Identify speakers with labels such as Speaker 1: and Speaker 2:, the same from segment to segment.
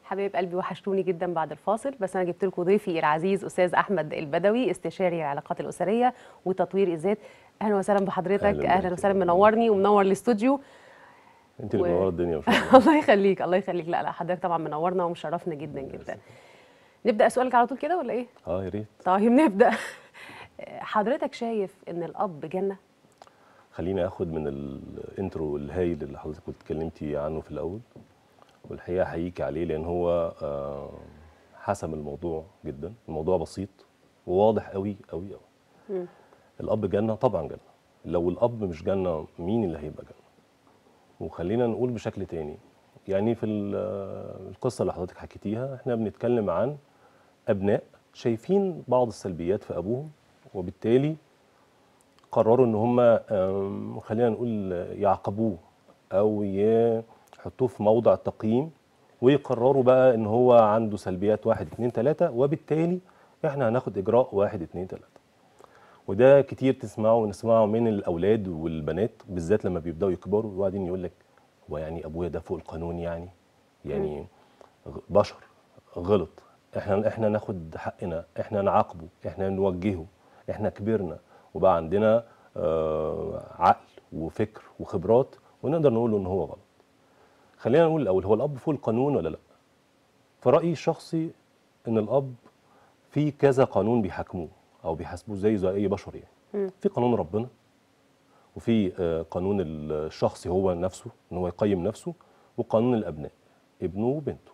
Speaker 1: حبايب قلبي وحشتوني جدا بعد الفاصل بس انا جبت لكم ضيفي العزيز استاذ احمد البدوي استشاري العلاقات الاسريه وتطوير الذات اهلا وسهلا بحضرتك
Speaker 2: أهلاً
Speaker 1: اهلا
Speaker 2: بيك.
Speaker 1: وسهلا منورني ومنور الاستوديو
Speaker 2: انت اللي
Speaker 1: و-
Speaker 2: منوره الدنيا ما شاء الله
Speaker 1: الله يخليك الله يخليك لا لا حضرتك طبعا منورنا ومشرفنا جدا جدا نبدا سؤالك على طول كده ولا ايه
Speaker 2: اه يا ريت
Speaker 1: طيب نبدا حضرتك شايف ان الاب جنه
Speaker 2: خليني اخد من الانترو الهايل اللي حضرتك كنت اتكلمتي عنه في الاول والحقيقه احييكي عليه لان هو آه، حسم الموضوع جدا الموضوع بسيط وواضح قوي قوي قوي الاب جنه طبعا جنه لو الاب مش جنه مين اللي هيبقى جنه وخلينا نقول بشكل تاني يعني في ال- آه، القصه اللي حضرتك حكيتيها احنا بنتكلم عن ابناء شايفين بعض السلبيات في ابوهم وبالتالي قرروا ان هم آم، خلينا نقول يعاقبوه او يحطوه في موضع التقييم ويقرروا بقى ان هو عنده سلبيات واحد اتنين تلاته وبالتالي احنا هناخد اجراء واحد اتنين تلاته وده كتير تسمعه ونسمعه من الاولاد والبنات بالذات لما بيبداوا يكبروا وبعدين يقول لك هو يعني ابويا ده فوق القانون يعني يعني غ- بشر غلط احنا احنا ناخد حقنا احنا نعاقبه احنا نوجهه احنا كبرنا وبقى عندنا آه عقل وفكر وخبرات ونقدر نقول له ان هو غلط خلينا نقول الاول هو الاب فوق القانون ولا لا في رايي الشخصي ان الاب في كذا قانون بيحاكموه او بيحاسبوه زي زي اي بشر يعني في قانون ربنا وفي آه، قانون الشخصي هو نفسه ان هو يقيم نفسه وقانون الابناء ابنه وبنته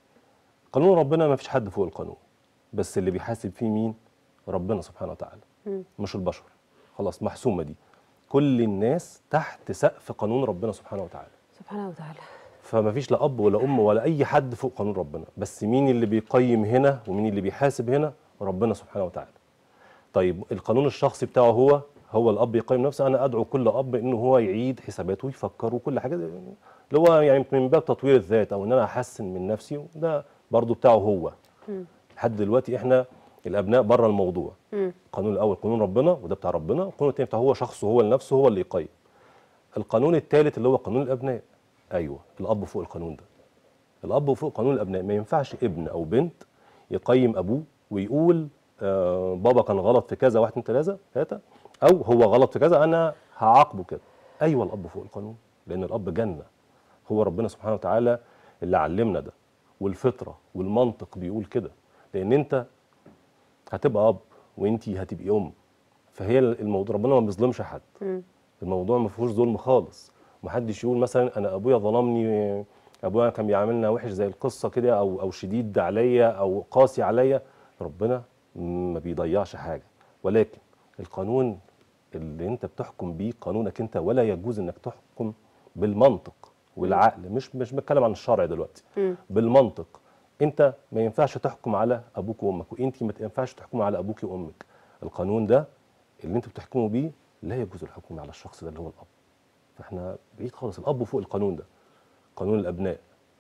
Speaker 2: قانون ربنا ما فيش حد فوق القانون بس اللي بيحاسب فيه مين ربنا سبحانه وتعالى مش البشر خلاص محسومه دي كل الناس تحت سقف قانون ربنا سبحانه وتعالى
Speaker 1: سبحانه وتعالى
Speaker 2: فما فيش لا اب ولا ام ولا اي حد فوق قانون ربنا بس مين اللي بيقيم هنا ومين اللي بيحاسب هنا ربنا سبحانه وتعالى طيب القانون الشخصي بتاعه هو هو الاب يقيم نفسه انا ادعو كل اب انه هو يعيد حساباته ويفكر وكل حاجه اللي هو يعني من باب تطوير الذات او ان انا احسن من نفسي ده برضو بتاعه هو لحد دلوقتي احنا الابناء بره الموضوع القانون الاول قانون ربنا وده بتاع ربنا القانون الثاني بتاع هو شخصه هو لنفسه هو اللي يقيم القانون الثالث اللي هو قانون الابناء ايوه الاب فوق القانون ده الاب فوق قانون الابناء ما ينفعش ابن او بنت يقيم ابوه ويقول آه بابا كان غلط في كذا واحد اتنين تلاته تلاته او هو غلط في كذا انا هعاقبه كده ايوه الاب فوق القانون لان الاب جنه هو ربنا سبحانه وتعالى اللي علمنا ده والفطره والمنطق بيقول كده لان انت هتبقى اب وانت هتبقي ام فهي الموضوع ربنا ما بيظلمش حد الموضوع ما فيهوش ظلم خالص محدش يقول مثلا انا ابويا ظلمني ابويا كان بيعاملنا وحش زي القصه كده او او شديد عليا او قاسي عليا ربنا ما بيضيعش حاجه ولكن القانون اللي انت بتحكم بيه قانونك انت ولا يجوز انك تحكم بالمنطق والعقل مش مش بتكلم عن الشرع دلوقتي بالمنطق انت ما ينفعش تحكم على ابوك وامك وانت ما ينفعش تحكم على ابوك وامك القانون ده اللي انتوا بتحكموا بيه لا يجوز الحكم على الشخص ده اللي هو الاب فاحنا بعيد خالص الاب فوق القانون ده قانون الابناء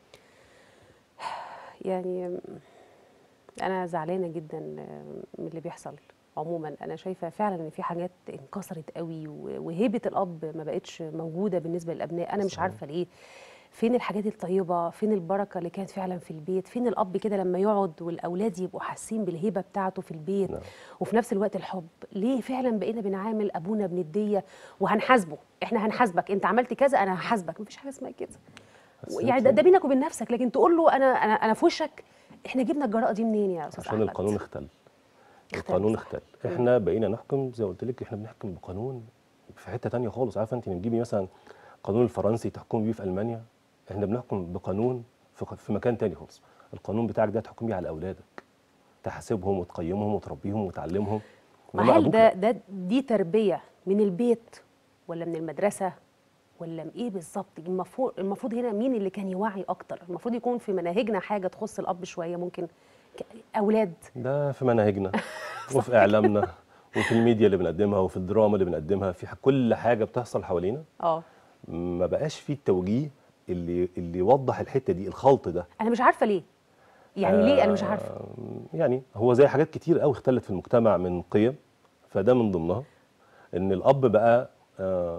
Speaker 1: يعني انا زعلانه جدا من اللي بيحصل عموما انا شايفه فعلا ان في حاجات انكسرت قوي و- وهيبه الاب ما بقتش موجوده بالنسبه للابناء انا مش
Speaker 2: صحيح.
Speaker 1: عارفه ليه فين الحاجات الطيبه فين البركه اللي كانت فعلا في البيت فين الاب كده لما يقعد والاولاد يبقوا حاسين بالهبه بتاعته في البيت
Speaker 2: نعم.
Speaker 1: وفي نفس الوقت الحب ليه فعلا بقينا بنعامل ابونا بنديه وهنحاسبه احنا هنحاسبك انت عملت كذا انا هحاسبك مفيش حاجه اسمها كده
Speaker 2: بس
Speaker 1: يعني ده, ده بينك وبين نفسك لكن تقول له انا انا انا في وشك احنا جبنا الجراءه دي منين يا استاذ
Speaker 2: عشان
Speaker 1: احمد
Speaker 2: القانون اختل
Speaker 1: اختل،
Speaker 2: القانون
Speaker 1: صح.
Speaker 2: اختل احنا بقينا نحكم زي ما قلت لك احنا بنحكم بقانون في حته تانية خالص عارفه انت بتجيبي مثلا القانون الفرنسي تحكمي بيه في المانيا احنا بنحكم بقانون في في مكان تاني خالص القانون بتاعك ده تحكم بيه على اولادك تحاسبهم وتقيمهم وتربيهم وتعلمهم إنما
Speaker 1: وهل
Speaker 2: أبوك
Speaker 1: ده ده دي تربيه من البيت ولا من المدرسه ولا من ايه بالظبط المفروض المفروض هنا مين اللي كان يوعي اكتر المفروض يكون في مناهجنا حاجه تخص الاب شويه ممكن ك- اولاد
Speaker 2: ده في مناهجنا وفي اعلامنا وفي الميديا اللي بنقدمها وفي الدراما اللي بنقدمها في ح- كل حاجه بتحصل حوالينا
Speaker 1: اه
Speaker 2: ما بقاش فيه التوجيه اللي اللي يوضح الحته دي الخلط ده
Speaker 1: انا مش عارفه ليه يعني ليه انا مش عارفه
Speaker 2: آه، يعني هو زي حاجات كتير قوي اختلت في المجتمع من قيم فده من ضمنها ان الاب بقى آه،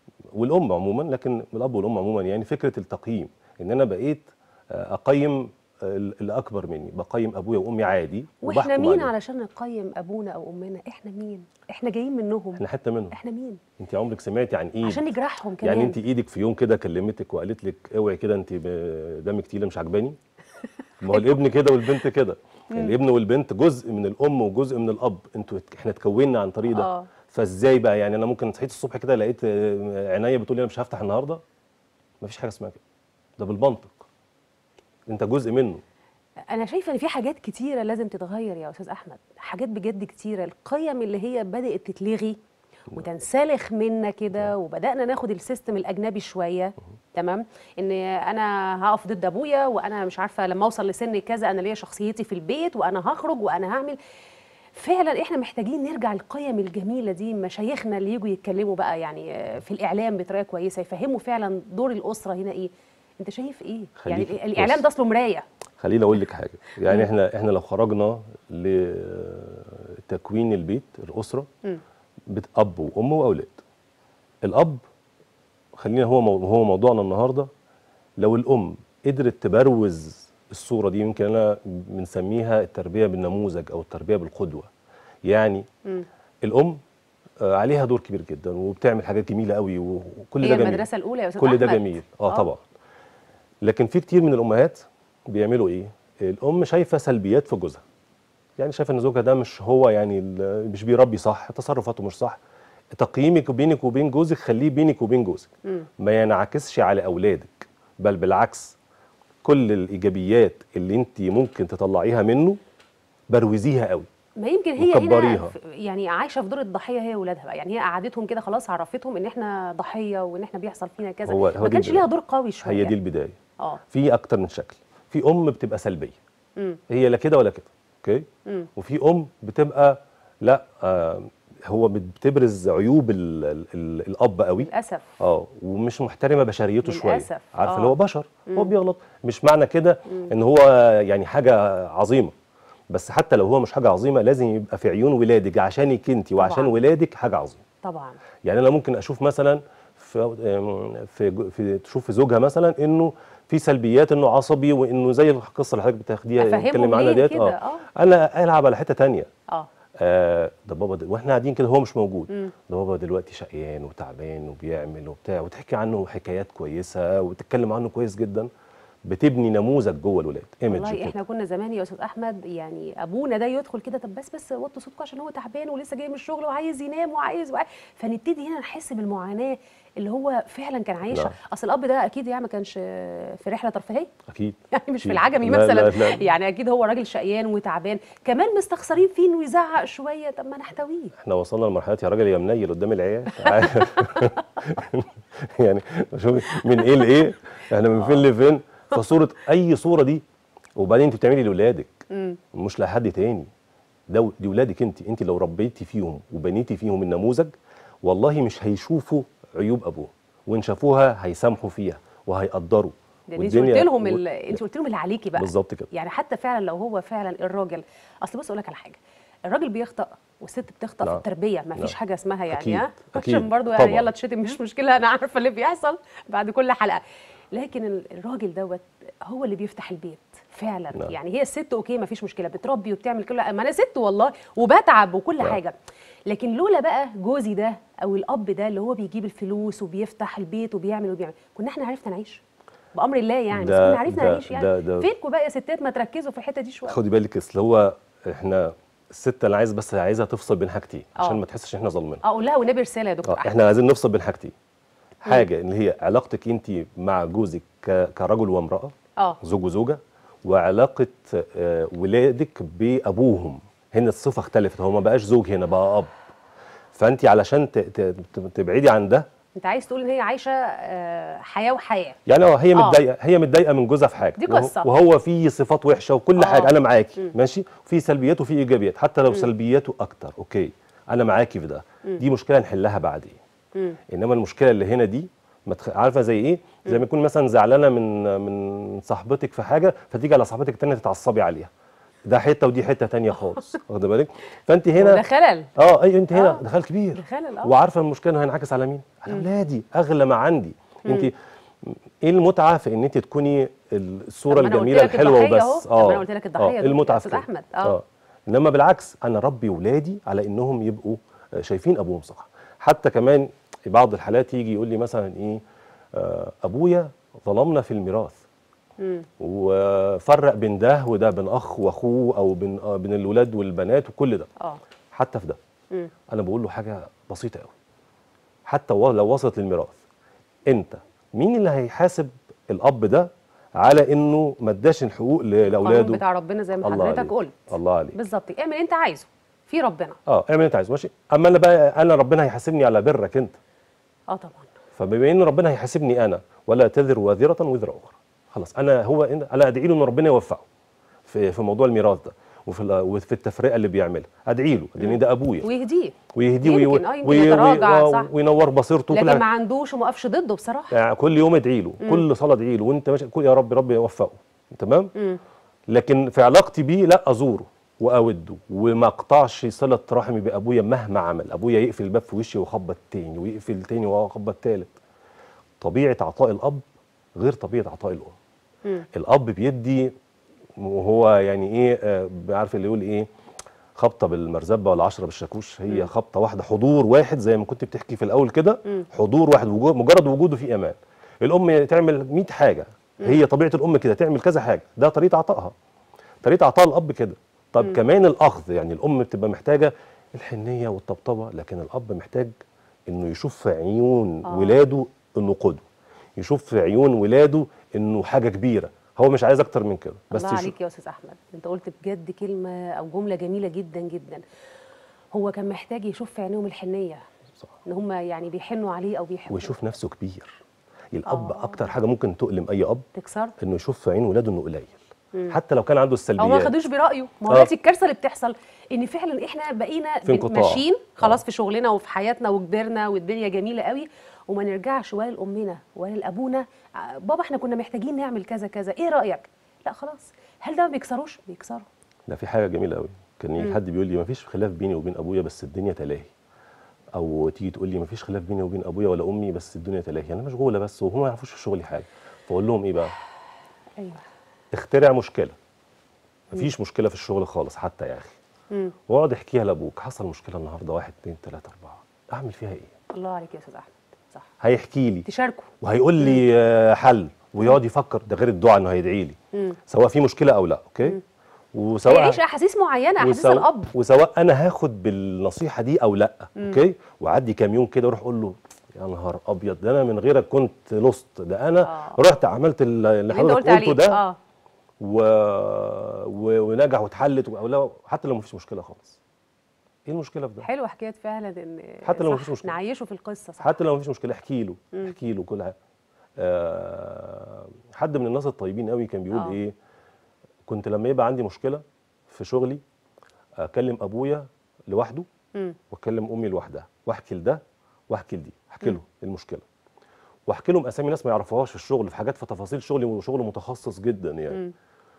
Speaker 2: والام عموما لكن الاب والام عموما يعني فكره التقييم ان انا بقيت آه، اقيم ال- اللي اكبر مني بقيم ابويا وامي عادي
Speaker 1: واحنا
Speaker 2: وبحكم
Speaker 1: مين
Speaker 2: عليهم.
Speaker 1: علشان نقيم ابونا او امنا احنا مين احنا جايين منهم
Speaker 2: احنا حته منهم
Speaker 1: احنا مين
Speaker 2: انت عمرك سمعتي عن ايد
Speaker 1: عشان نجرحهم كمان
Speaker 2: يعني انت ايدك في يوم كده كلمتك وقالت لك اوعي كده انت ب- دمك تقيله مش عجباني ما هو الابن كده والبنت كده الابن والبنت جزء من الام وجزء من الاب انتوا احنا اتكوننا عن طريق ده
Speaker 1: آه.
Speaker 2: فازاي بقى يعني انا ممكن صحيت الصبح كده لقيت آه، عينيا بتقول لي انا مش هفتح النهارده مفيش حاجه اسمها كده ده بالمنطق انت جزء منه
Speaker 1: انا شايفه ان في حاجات كتيره لازم تتغير يا استاذ احمد حاجات بجد كتيره القيم اللي هي بدات تتلغي وتنسلخ منا كده وبدانا ناخد السيستم الاجنبي شويه تمام ان انا هقف ضد ابويا وانا مش عارفه لما اوصل لسن كذا انا ليا شخصيتي في البيت وانا هخرج وانا هعمل فعلا احنا محتاجين نرجع للقيم الجميله دي مشايخنا اللي يجوا يتكلموا بقى يعني آه، في الاعلام بطريقه كويسه يفهموا فعلا دور الاسره هنا ايه انت شايف ايه يعني
Speaker 2: خليكي-
Speaker 1: الاعلام
Speaker 2: بص.
Speaker 1: ده اصله مرايه
Speaker 2: خليني اقول لك حاجه يعني احنا احنا لو خرجنا لتكوين البيت الاسره
Speaker 1: مم.
Speaker 2: بيت اب وام واولاد الاب خلينا هو مو هو موضوعنا النهارده لو الام قدرت تبروز الصوره دي يمكن انا بنسميها التربيه بالنموذج او التربيه بالقدوه يعني
Speaker 1: مم.
Speaker 2: الام آه، عليها دور كبير جدا وبتعمل حاجات جميله قوي وكل
Speaker 1: هي
Speaker 2: ده جميل
Speaker 1: المدرسه الاولى يا استاذ
Speaker 2: كل ده
Speaker 1: أحمد.
Speaker 2: جميل اه طبعا لكن في كتير من الامهات بيعملوا ايه الام شايفه سلبيات في جوزها يعني شايفه ان زوجها ده مش هو يعني ال- مش بيربي صح تصرفاته مش صح تقييمك بينك وبين جوزك خليه بينك وبين جوزك
Speaker 1: مم.
Speaker 2: ما ينعكسش على اولادك بل بالعكس كل الايجابيات اللي انت ممكن تطلعيها منه بروزيها قوي
Speaker 1: ما يمكن هي هنا
Speaker 2: وكبريها.
Speaker 1: ف- يعني عايشه في دور الضحيه هي واولادها بقى يعني هي قعدتهم كده خلاص عرفتهم ان احنا ضحيه وان احنا بيحصل فينا كذا
Speaker 2: هو- هو
Speaker 1: ما
Speaker 2: دي
Speaker 1: كانش
Speaker 2: البداية.
Speaker 1: ليها دور قوي شويه
Speaker 2: هي دي البدايه
Speaker 1: اه
Speaker 2: في اكتر من شكل في ام بتبقى سلبيه
Speaker 1: مم.
Speaker 2: هي لا كده ولا كده اوكي
Speaker 1: مم.
Speaker 2: وفي ام بتبقى لا آه هو بتبرز عيوب ال ال ال الاب قوي
Speaker 1: للاسف
Speaker 2: اه ومش محترمه بشريته شويه
Speaker 1: للأسف،
Speaker 2: عارفه
Speaker 1: آه.
Speaker 2: اللي هو بشر هو بيغلط مش معنى كده ان هو يعني حاجه عظيمه بس حتى لو هو مش حاجه عظيمه لازم يبقى في عيون ولادك عشانك انت وعشان
Speaker 1: طبعاً.
Speaker 2: ولادك حاجه عظيمه
Speaker 1: طبعا
Speaker 2: يعني انا ممكن اشوف مثلا في آم، في جو- في تشوف في زوجها مثلا انه في سلبيات انه عصبي وانه زي القصه اللي حضرتك بتاخديها
Speaker 1: أفهمهم
Speaker 2: بتتكلم عنها
Speaker 1: ليه
Speaker 2: ديت
Speaker 1: كده؟ آه.
Speaker 2: انا العب على حته تانية
Speaker 1: اه
Speaker 2: آه ده بابا دل... واحنا قاعدين كده هو مش موجود ده بابا دلوقتي شقيان وتعبان وبيعمل وبتاع وتحكي عنه حكايات كويسه وتتكلم عنه كويس جدا بتبني نموذج جوه الولاد ايمج
Speaker 1: والله
Speaker 2: كده
Speaker 1: احنا كنا زمان يا استاذ احمد يعني ابونا ده يدخل كده طب بس بس وطوا صوتكم عشان هو تعبان ولسه جاي من الشغل وعايز ينام وعايز, وعايز فنبتدي هنا نحس بالمعاناه اللي هو فعلا كان عايشها
Speaker 2: نعم.
Speaker 1: اصل الاب ده اكيد يعني ما كانش في رحله ترفيهيه
Speaker 2: اكيد
Speaker 1: يعني مش في
Speaker 2: أكيد.
Speaker 1: العجمي
Speaker 2: لا،
Speaker 1: مثلا
Speaker 2: لا، لا.
Speaker 1: يعني اكيد هو راجل شقيان وتعبان كمان مستخسرين فيه انه يزعق شويه طب ما نحتويه
Speaker 2: احنا وصلنا لمرحله يا راجل يا منيل قدام العيال يعني شوف من ايه لايه احنا من فين لفين فصوره اي صوره دي وبعدين انت بتعملي لاولادك مش لحد تاني ده دي ولادك انت انت لو ربيتي فيهم وبنيتي فيهم النموذج والله مش هيشوفوا عيوب ابوه وان شافوها هيسامحوا فيها وهيقدروا
Speaker 1: ده انت قلت لهم ال... انت قلت لهم اللي عليكي بقى
Speaker 2: بالظبط كده
Speaker 1: يعني حتى فعلا لو هو فعلا الراجل اصل بص اقول لك على حاجه الراجل بيخطأ والست بتخطأ في
Speaker 2: نعم.
Speaker 1: التربيه ما فيش
Speaker 2: نعم.
Speaker 1: حاجه اسمها يعني
Speaker 2: أكيد.
Speaker 1: ها
Speaker 2: أكيد.
Speaker 1: عشان برضو يعني
Speaker 2: طبعاً.
Speaker 1: يلا تشتم مش مشكله انا عارفه اللي بيحصل بعد كل حلقه لكن ال- الراجل دوت هو اللي بيفتح البيت فعلا
Speaker 2: نعم.
Speaker 1: يعني هي الست اوكي ما فيش مشكله بتربي وبتعمل كل ما انا ست والله وبتعب وكل
Speaker 2: نعم.
Speaker 1: حاجه لكن لولا بقى جوزي ده او الاب ده اللي هو بيجيب الفلوس وبيفتح البيت وبيعمل وبيعمل كنا احنا عرفنا نعيش بامر الله يعني بس
Speaker 2: ده-
Speaker 1: كنا عرفنا
Speaker 2: ده-
Speaker 1: نعيش يعني
Speaker 2: ده- ده-
Speaker 1: فينكم بقى يا ستات ما تركزوا في الحته دي شويه
Speaker 2: خدي بالك اصل هو احنا الست انا عايز بس عايزها تفصل بين حاجتين عشان
Speaker 1: آه.
Speaker 2: ما تحسش ان احنا ظالمينها
Speaker 1: اقول لها والنبي رساله يا دكتور
Speaker 2: اه
Speaker 1: احمد
Speaker 2: احنا عايزين نفصل بين حاجتين حاجه اللي هي علاقتك انت مع جوزك ك- كرجل وامراه
Speaker 1: اه
Speaker 2: زوج وزوجه وعلاقه آه، ولادك بابوهم هنا الصفه اختلفت هو ما بقاش زوج هنا بقى اب فانت علشان ت- ت- ت- تبعدي عن ده
Speaker 1: انت عايز تقول ان هي عايشه آه، حياه وحياه
Speaker 2: يعني اه هي
Speaker 1: آه.
Speaker 2: متضايقه هي متضايقه من جوزها في حاجه
Speaker 1: دي
Speaker 2: وهو-
Speaker 1: قصة.
Speaker 2: وهو فيه صفات وحشه وكل
Speaker 1: آه.
Speaker 2: حاجه انا معاكي ماشي في سلبيات وفي ايجابيات حتى لو سلبياته اكتر اوكي انا معاكي في ده دي مشكله نحلها بعدين
Speaker 1: مم.
Speaker 2: انما المشكله اللي هنا دي ما تخ... عارفه زي ايه زي ما يكون مثلا زعلانه من من صاحبتك في حاجه فتيجي على صاحبتك التانيه تتعصبي عليها ده حته ودي حته تانية خالص واخده بالك فانت
Speaker 1: ده
Speaker 2: هنا
Speaker 1: خلل
Speaker 2: اه اي انت هنا
Speaker 1: آه.
Speaker 2: دخل كبير
Speaker 1: ده خلل اه
Speaker 2: وعارفه المشكله انه هينعكس على مين؟ على اولادي اغلى ما عندي انت ايه المتعه في ان انت تكوني ال- الصوره
Speaker 1: طب ما أنا قلت
Speaker 2: الجميله
Speaker 1: لك
Speaker 2: الحلوه
Speaker 1: الضحية
Speaker 2: وبس
Speaker 1: أهو. طب ما أنا قلت لك الضحية
Speaker 2: آه
Speaker 1: دول
Speaker 2: المتعه
Speaker 1: يا
Speaker 2: في
Speaker 1: أستاذ
Speaker 2: كده.
Speaker 1: أحمد. آه.
Speaker 2: انما بالعكس انا ربي ولادي على انهم يبقوا آه، شايفين ابوهم صح حتى كمان بعض الحالات يجي يقول لي مثلا ايه آه، ابويا ظلمنا في الميراث
Speaker 1: مم.
Speaker 2: وفرق بين ده وده بين اخ واخوه او بين آه، بين الولاد والبنات وكل ده
Speaker 1: اه
Speaker 2: حتى في ده
Speaker 1: مم.
Speaker 2: انا بقول له حاجه بسيطه قوي حتى و- لو وصلت للميراث انت مين اللي هيحاسب الاب ده على انه ما اداش الحقوق ل-
Speaker 1: القانون
Speaker 2: لاولاده
Speaker 1: بتاع ربنا زي ما
Speaker 2: الله
Speaker 1: حضرتك
Speaker 2: عليك.
Speaker 1: قلت
Speaker 2: الله عليك
Speaker 1: بالظبط اعمل اللي انت عايزه في ربنا
Speaker 2: اه اعمل اللي انت عايزه ماشي اما انا بقى انا ربنا هيحاسبني على برك انت
Speaker 1: اه طبعا
Speaker 2: فبما ان ربنا هيحاسبني انا ولا تذر وازره وزر اخرى خلاص انا هو إن- انا ادعي له ان ربنا يوفقه في في موضوع الميراث ده وفي ال- وفي التفرقه اللي بيعملها ادعي له لان ده ابويا
Speaker 1: ويهديه
Speaker 2: ويهديه وي-
Speaker 1: يمكن، آه، يمكن
Speaker 2: وي- وي-
Speaker 1: يتراجع،
Speaker 2: و-
Speaker 1: صح.
Speaker 2: وينور بصيرته وكل
Speaker 1: لكن
Speaker 2: حاجة.
Speaker 1: ما عندوش وما وقفش ضده بصراحه
Speaker 2: يعني كل يوم ادعي له كل صلاه ادعي له وانت ماشي كل يا رب رب يوفقه تمام
Speaker 1: مم.
Speaker 2: لكن في علاقتي بيه لا ازوره واوده وما اقطعش صله رحمي بابويا مهما عمل ابويا يقفل الباب في وشي ويخبط تاني ويقفل تاني ويخبط تالت طبيعه عطاء الاب غير طبيعه عطاء الام
Speaker 1: مم.
Speaker 2: الاب بيدي وهو يعني ايه آه، عارف اللي يقول ايه خبطه بالمرزبه ولا عشرة بالشاكوش هي خبطه واحده حضور واحد زي ما كنت بتحكي في الاول كده حضور واحد وجود مجرد وجوده في امان الام تعمل 100 حاجه هي طبيعه الام كده تعمل كذا حاجه ده طريقه عطائها طريقه عطاء الاب كده طب كمان الاخذ يعني الام بتبقى محتاجه الحنيه والطبطبه لكن الاب محتاج انه يشوف في عيون
Speaker 1: آه.
Speaker 2: ولاده انه قدوه يشوف في عيون ولاده انه حاجه كبيره هو مش عايز اكتر من كده بس
Speaker 1: الله
Speaker 2: يشوف-
Speaker 1: عليك يا استاذ احمد انت قلت بجد كلمه او جمله جميله جدا جدا هو كان محتاج يشوف في عينيهم الحنيه
Speaker 2: صح.
Speaker 1: ان هم يعني بيحنوا عليه او بيحبوه
Speaker 2: ويشوف نفسه كبير الاب
Speaker 1: آه.
Speaker 2: اكتر حاجه ممكن تؤلم اي اب
Speaker 1: تكسر
Speaker 2: انه يشوف في عين ولاده انه قليل حتى لو كان عنده
Speaker 1: او
Speaker 2: السلبيات
Speaker 1: ما خدوش برايه ما هو
Speaker 2: آه.
Speaker 1: دلوقتي الكارثه اللي بتحصل ان فعلا احنا بقينا
Speaker 2: في انقطاع.
Speaker 1: ماشيين خلاص
Speaker 2: آه.
Speaker 1: في شغلنا وفي حياتنا وكبرنا والدنيا جميله قوي وما نرجعش ولا لامنا ولا لابونا آه، بابا احنا كنا محتاجين نعمل كذا كذا ايه رايك لا خلاص هل ده ما بيكسروش بيكسروا
Speaker 2: ده في حاجه جميله قوي كان يجي حد بيقول لي ما فيش خلاف بيني وبين ابويا بس الدنيا تلاهي او تيجي تقول لي ما فيش خلاف بيني وبين ابويا ولا امي بس الدنيا تلاهي انا مشغوله بس وهم ما يعرفوش في شغلي حاجه فاقول لهم ايه بقى
Speaker 1: ايوه
Speaker 2: اخترع مشكله مفيش مشكله في الشغل خالص حتى يا اخي
Speaker 1: مم.
Speaker 2: واقعد احكيها لابوك حصل مشكله النهارده واحد اتنين تلاته اربعه اعمل فيها ايه
Speaker 1: الله عليك يا استاذ احمد صح
Speaker 2: هيحكي لي
Speaker 1: تشاركوا
Speaker 2: وهيقول لي آه، حل ويقعد يفكر ده غير الدعاء انه هيدعي لي
Speaker 1: مم.
Speaker 2: سواء في مشكله او لا اوكي وسواء
Speaker 1: هيعيش احاسيس معينه احاسيس
Speaker 2: وسواء,
Speaker 1: الاب
Speaker 2: وسواء انا هاخد بالنصيحه دي او لا اوكي وعدي كام يوم كده اروح اقول له يا نهار ابيض ده انا من غيرك كنت لصت ده انا
Speaker 1: آه.
Speaker 2: رحت عملت ال- اللي
Speaker 1: اللي انت
Speaker 2: حضرتك
Speaker 1: قلت
Speaker 2: قلته
Speaker 1: عليه
Speaker 2: ده
Speaker 1: اه
Speaker 2: و... و... ونجح واتحلت و... لو حتى لو مفيش مشكله خالص ايه المشكله في ده
Speaker 1: حلوه حكايه فعلا ان
Speaker 2: حتى لو
Speaker 1: صح،
Speaker 2: مفيش مشكلة.
Speaker 1: نعيشه في القصه صح
Speaker 2: حتى لو مفيش مشكله احكي له احكي له كل حاجه آه حد من الناس الطيبين قوي كان بيقول
Speaker 1: آه.
Speaker 2: ايه كنت لما يبقى عندي مشكله في شغلي اكلم ابويا لوحده
Speaker 1: مم.
Speaker 2: واكلم امي لوحدها واحكي لده واحكي لدي احكي له المشكله واحكي لهم اسامي ناس ما يعرفوهاش في الشغل في حاجات في تفاصيل شغلي وشغل متخصص جدا يعني
Speaker 1: مم.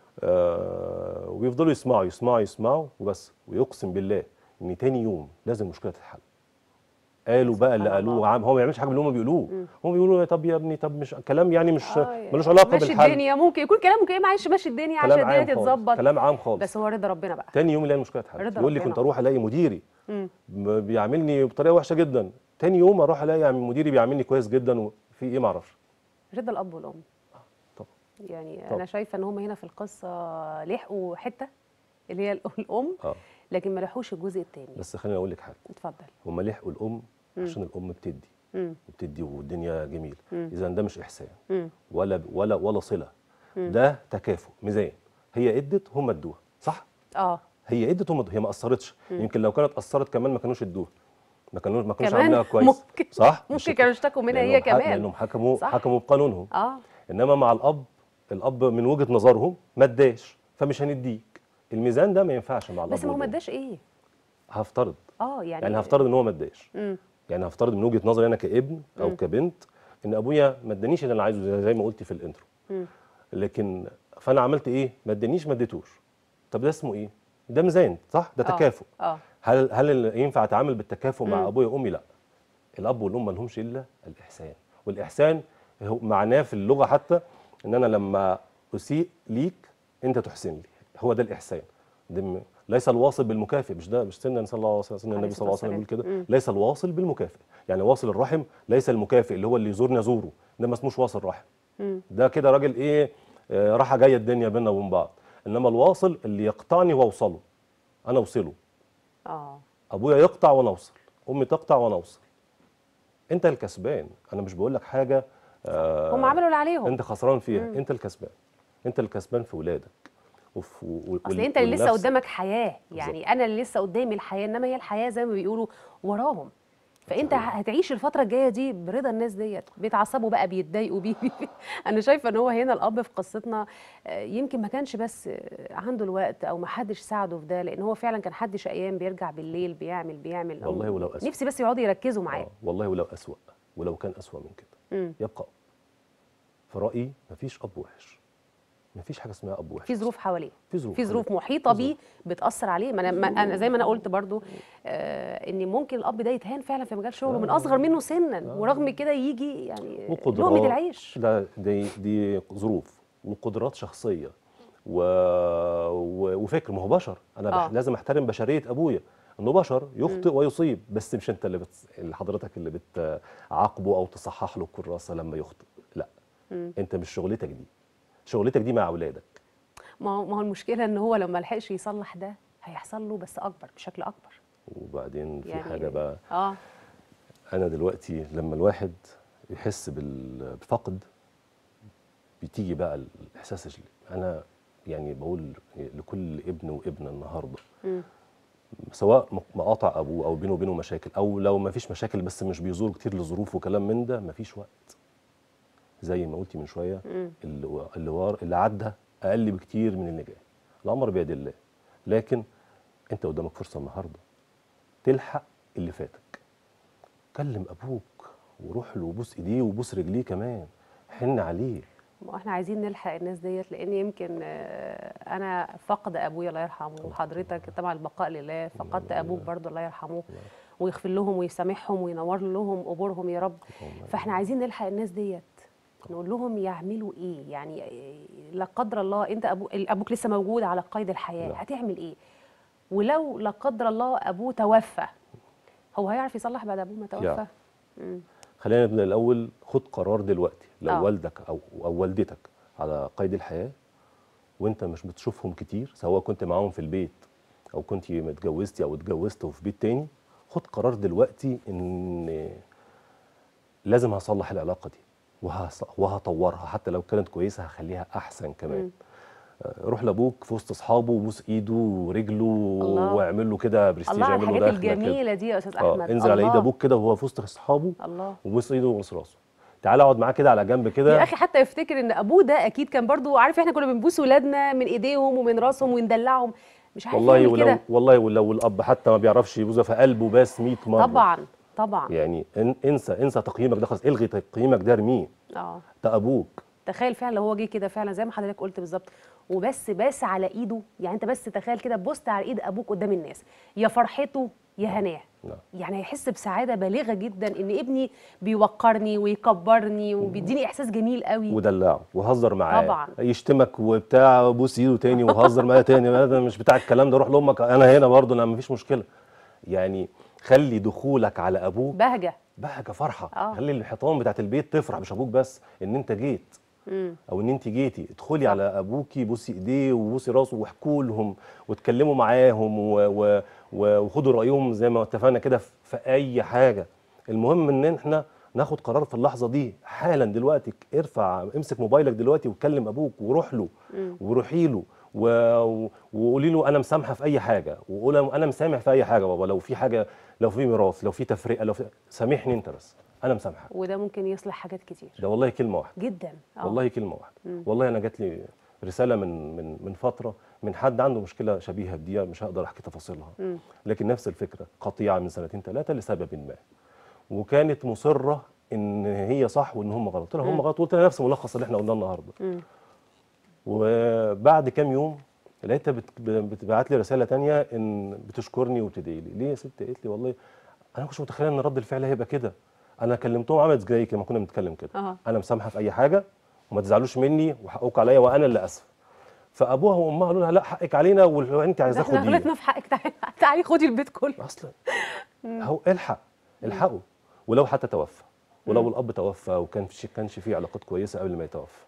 Speaker 2: آه ويفضلوا يسمعوا يسمعوا يسمعوا وبس ويقسم بالله ان تاني يوم لازم المشكله تتحل قالوا بقى اللي
Speaker 1: سبحان
Speaker 2: قالوه
Speaker 1: الله.
Speaker 2: عام هو ما بيعملش حاجه باللي هم بيقولوه هم بيقولوا طب يا ابني طب مش كلام يعني مش
Speaker 1: آه،
Speaker 2: ملوش علاقه
Speaker 1: ماشي
Speaker 2: بالحل
Speaker 1: الدنيا ممكن يكون كلامه كده معلش ماشي الدنيا عشان
Speaker 2: كلام
Speaker 1: الدنيا
Speaker 2: عام خالص
Speaker 1: تتظبط
Speaker 2: كلام عام خالص
Speaker 1: بس هو رضا ربنا بقى
Speaker 2: تاني يوم يلاقي المشكله اتحلت
Speaker 1: رضا
Speaker 2: يقول لي
Speaker 1: ربنا.
Speaker 2: كنت اروح الاقي مديري
Speaker 1: مم.
Speaker 2: ب- بيعاملني بطريقه وحشه جدا تاني يوم اروح الاقي يعني مديري بيعاملني كويس جدا وفي ايه ما اعرفش
Speaker 1: رضا الاب والام
Speaker 2: طبعا
Speaker 1: يعني
Speaker 2: طبعا.
Speaker 1: انا شايفه ان هم هنا في القصه لحقوا حته اللي هي الأ- الام
Speaker 2: اه
Speaker 1: لكن ما لحقوش الجزء الثاني
Speaker 2: بس خليني اقول لك حاجه
Speaker 1: اتفضل
Speaker 2: هم لحقوا الام عشان الام بتدي
Speaker 1: مم.
Speaker 2: وبتدي والدنيا جميله
Speaker 1: مم.
Speaker 2: اذا ده مش احسان
Speaker 1: مم.
Speaker 2: ولا ولا ولا صله ده تكافؤ ميزان هي ادت هم ادوها صح
Speaker 1: اه
Speaker 2: هي ادت هم هي ما قصرتش يمكن لو كانت قصرت كمان ما كانوش ادوها ما كانوش ما كانوش
Speaker 1: كمان
Speaker 2: عاملينها كويس
Speaker 1: ممكن
Speaker 2: صح مش
Speaker 1: ممكن كانوا اشتكوا منها هي
Speaker 2: لأنهم ح-
Speaker 1: كمان
Speaker 2: لانهم حكموا
Speaker 1: صح.
Speaker 2: حكموا بقانونهم
Speaker 1: اه
Speaker 2: انما مع الاب الاب من وجهه نظرهم ما اداش فمش هنديك الميزان ده ما ينفعش مع الاب
Speaker 1: بس ما هو ما
Speaker 2: والأم.
Speaker 1: اداش ايه
Speaker 2: هفترض
Speaker 1: اه يعني
Speaker 2: يعني هفترض ان هو ما اداش
Speaker 1: مم.
Speaker 2: يعني هفترض من وجهه نظري انا كابن او كبنت ان ابويا ما ادانيش اللي انا عايزه زي- زي ما قلتي في الانترو
Speaker 1: مم.
Speaker 2: لكن فانا عملت ايه ما ادانيش ما اديتوش طب ده اسمه ايه ده ميزان صح ده
Speaker 1: آه.
Speaker 2: تكافؤ
Speaker 1: اه
Speaker 2: هل هل ال- ينفع اتعامل بالتكافؤ مع
Speaker 1: مم.
Speaker 2: ابويا وامي لا الاب والام ما لهمش الا الاحسان والاحسان هو معناه في اللغه حتى ان انا لما اسيء ليك انت تحسن لي هو ده الاحسان ده م- ليس الواصل بالمكافئ مش ده مش سنة صلى الله عليه وسلم سنة النبي صلى الله عليه وسلم بيقول كده ليس الواصل بالمكافئ يعني واصل الرحم ليس المكافئ اللي هو اللي يزورني ازوره ده ما اسموش واصل رحم ده كده راجل ايه آه، راحه جايه الدنيا بينا وبين بعض انما الواصل اللي يقطعني واوصله انا اوصله
Speaker 1: اه
Speaker 2: ابويا يقطع وانا اوصل امي تقطع وانا اوصل انت الكسبان انا مش بقول لك حاجه آه
Speaker 1: هم عملوا اللي عليهم
Speaker 2: انت خسران فيها انت الكسبان انت الكسبان في ولادك وفي و-
Speaker 1: اصل
Speaker 2: وال-
Speaker 1: انت اللي لسه
Speaker 2: والنفس.
Speaker 1: قدامك حياه يعني انا اللي لسه قدامي الحياه انما هي الحياه زي ما بيقولوا وراهم فانت
Speaker 2: صحيح.
Speaker 1: هتعيش الفتره الجايه دي برضا الناس ديت بيتعصبوا بقى بيتضايقوا بيه انا شايفه ان هو هنا الاب في قصتنا آه، يمكن ما كانش بس آه، عنده الوقت او ما حدش ساعده في ده لان هو فعلا كان حد شقيان بيرجع بالليل بيعمل بيعمل
Speaker 2: والله ولو أسوأ.
Speaker 1: نفسي بس يقعدوا يركزوا معاه
Speaker 2: آه والله ولو اسوا ولو كان اسوا من كده
Speaker 1: مم.
Speaker 2: يبقى أب. في رايي مفيش اب وحش مفيش حاجه اسمها اب وحش
Speaker 1: في ظروف حواليه
Speaker 2: في ظروف
Speaker 1: في ظروف
Speaker 2: حواليه.
Speaker 1: محيطه
Speaker 2: في
Speaker 1: بيه بتاثر عليه ما انا, ما أنا زي ما انا قلت برضو آه ان ممكن الاب ده يتهان فعلا في مجال شغله من اصغر منه سنا ورغم كده يجي يعني
Speaker 2: وقدرات
Speaker 1: لقمه العيش
Speaker 2: ده دي دي ظروف وقدرات شخصيه و... و... وفكر ما هو بشر انا بح...
Speaker 1: آه.
Speaker 2: لازم احترم بشريه ابويا انه بشر يخطئ ويصيب بس مش انت اللي, بت... اللي حضرتك اللي بتعاقبه او تصحح له الكراسه لما يخطئ لا
Speaker 1: مم.
Speaker 2: انت مش شغلتك دي شغلتك دي مع اولادك
Speaker 1: ما هو ما هو المشكله ان هو لما لحقش يصلح ده هيحصل له بس اكبر بشكل اكبر
Speaker 2: وبعدين في
Speaker 1: يعني
Speaker 2: حاجه بقى
Speaker 1: اه
Speaker 2: انا دلوقتي لما الواحد يحس بال- بالفقد بتيجي بقى الاحساس اللي انا يعني بقول لكل ابن وابنه النهارده
Speaker 1: مم.
Speaker 2: سواء م- مقاطع ابوه او بينه وبينه مشاكل او لو ما فيش مشاكل بس مش بيزور كتير لظروف وكلام من ده ما فيش وقت زي ما قلتي من شويه
Speaker 1: مم.
Speaker 2: اللي و- اللي, وار اللي عدى اقل بكتير من اللي جاي الامر بيد الله لكن انت قدامك فرصه النهارده تلحق اللي فاتك كلم ابوك وروح له وبوس ايديه وبوس رجليه كمان حن عليه
Speaker 1: ما احنا عايزين نلحق الناس ديت لان يمكن آه، انا فقد ابويا الله يرحمه وحضرتك طبعا البقاء لله فقدت ابوك برضو الله يرحمه ويغفر لهم ويسامحهم وينور لهم قبورهم يا رب فاحنا عايزين نلحق الناس ديت نقول لهم يعملوا ايه يعني إيه، لا قدر الله انت أبو ابوك لسه موجود على قيد الحياه
Speaker 2: نعم.
Speaker 1: هتعمل ايه ولو لا قدر الله ابوه توفى هو هيعرف يصلح بعد ابوه ما توفى
Speaker 2: يعرف.
Speaker 1: مم.
Speaker 2: خلينا نبدا الاول خد قرار دلوقتي لو
Speaker 1: آه.
Speaker 2: والدك او او والدتك على قيد الحياه وانت مش بتشوفهم كتير سواء كنت معاهم في البيت او كنت متجوزتي او اتجوزت وفي بيت تاني خد قرار دلوقتي ان لازم هصلح العلاقه دي وهص- وهطورها حتى لو كانت كويسه هخليها احسن كمان
Speaker 1: مم.
Speaker 2: آه، روح لابوك في وسط اصحابه وبوس ايده ورجله
Speaker 1: الله.
Speaker 2: واعمل له كده برستيج
Speaker 1: الله على
Speaker 2: اعمل له
Speaker 1: الحاجات
Speaker 2: دخله كده
Speaker 1: الجميله دي يا استاذ
Speaker 2: اه
Speaker 1: احمد
Speaker 2: انزل على ايد
Speaker 1: الله.
Speaker 2: ابوك كده وهو في وسط اصحابه
Speaker 1: الله
Speaker 2: وبوس ايده وبوس راسه تعالى اقعد معاه كده على جنب كده
Speaker 1: يا اخي حتى يفتكر ان ابوه ده اكيد كان برضو عارف احنا كنا بنبوس ولادنا من ايديهم ومن راسهم وندلعهم مش عارف
Speaker 2: والله
Speaker 1: يعمل
Speaker 2: ولو
Speaker 1: كده
Speaker 2: والله ولو الاب حتى ما بيعرفش يبوسها في قلبه باس 100 مره
Speaker 1: طبعا طبعا
Speaker 2: يعني ان انسى انسى تقييمك ده خلاص الغي تقييمك ده ارميه
Speaker 1: اه
Speaker 2: ده ابوك
Speaker 1: تخيل فعلا لو هو جه كده فعلا زي ما حضرتك قلت بالظبط وبس باس على ايده يعني انت بس تخيل كده بوست على ايد ابوك قدام الناس يا فرحته يا هناه
Speaker 2: نعم.
Speaker 1: يعني هيحس بسعاده بالغه جدا ان ابني بيوقرني ويكبرني وبيديني احساس جميل قوي
Speaker 2: ودلعه وهزر معاه
Speaker 1: طبعا.
Speaker 2: يشتمك وبتاع بوس ايده تاني وهزر معاه تاني انا مش بتاع الكلام ده روح لامك انا هنا برضه انا مفيش مشكله يعني خلي دخولك على ابوك
Speaker 1: بهجه
Speaker 2: بهجه فرحه
Speaker 1: آه.
Speaker 2: خلي الحيطان بتاعت البيت تفرح مش ابوك بس ان انت جيت
Speaker 1: امم
Speaker 2: او ان انت جيتي ادخلي
Speaker 1: صح.
Speaker 2: على ابوكي بوسي ايديه وبوسي راسه واحكوا لهم واتكلموا معاهم و... و... و... وخدوا رايهم زي ما اتفقنا كده في في اي حاجه المهم ان احنا ناخد قرار في اللحظه دي حالا دلوقتي ارفع امسك موبايلك دلوقتي وكلم ابوك وروح له وروحي له و... و- وقولي له انا مسامحه في اي حاجه وقول له انا مسامح في اي حاجه بابا لو في حاجه لو في ميراث لو في تفرقه لو في سامحني انت بس انا مسامحك
Speaker 1: وده ممكن يصلح حاجات كتير
Speaker 2: ده والله كلمه واحده
Speaker 1: جدا آه.
Speaker 2: والله كلمه واحده والله انا جات لي رساله من من من فتره من حد عنده مشكله شبيهه بدي مش هقدر احكي تفاصيلها
Speaker 1: مم.
Speaker 2: لكن نفس الفكره قطيعه من سنتين ثلاثه لسبب ما وكانت مصره ان هي صح وان هم غلط قلت لها هم
Speaker 1: مم.
Speaker 2: غلط قلت لها نفس الملخص اللي احنا قلناه النهارده
Speaker 1: مم.
Speaker 2: وبعد كام يوم لقيتها بت- بتبعت لي رساله تانية ان بتشكرني وبتدعي لي ليه يا ست قالت لي والله انا ما كنتش متخيله ان رد الفعل هيبقى كده انا كلمتهم عملت زي كده ما كنا بنتكلم كده
Speaker 1: أها.
Speaker 2: انا مسامحه في اي حاجه وما تزعلوش مني وحقكم عليا وانا اللي اسف فابوها وامها قالوا لها لا حقك علينا وانت عايزاه
Speaker 1: احنا
Speaker 2: خديه
Speaker 1: غلطنا في حقك تعالي تعالي خدي البيت كله
Speaker 2: اصلا هو الحق الحقه ولو حتى توفى ولو الاب توفى وكان في كانش فيه علاقات كويسه قبل ما يتوفى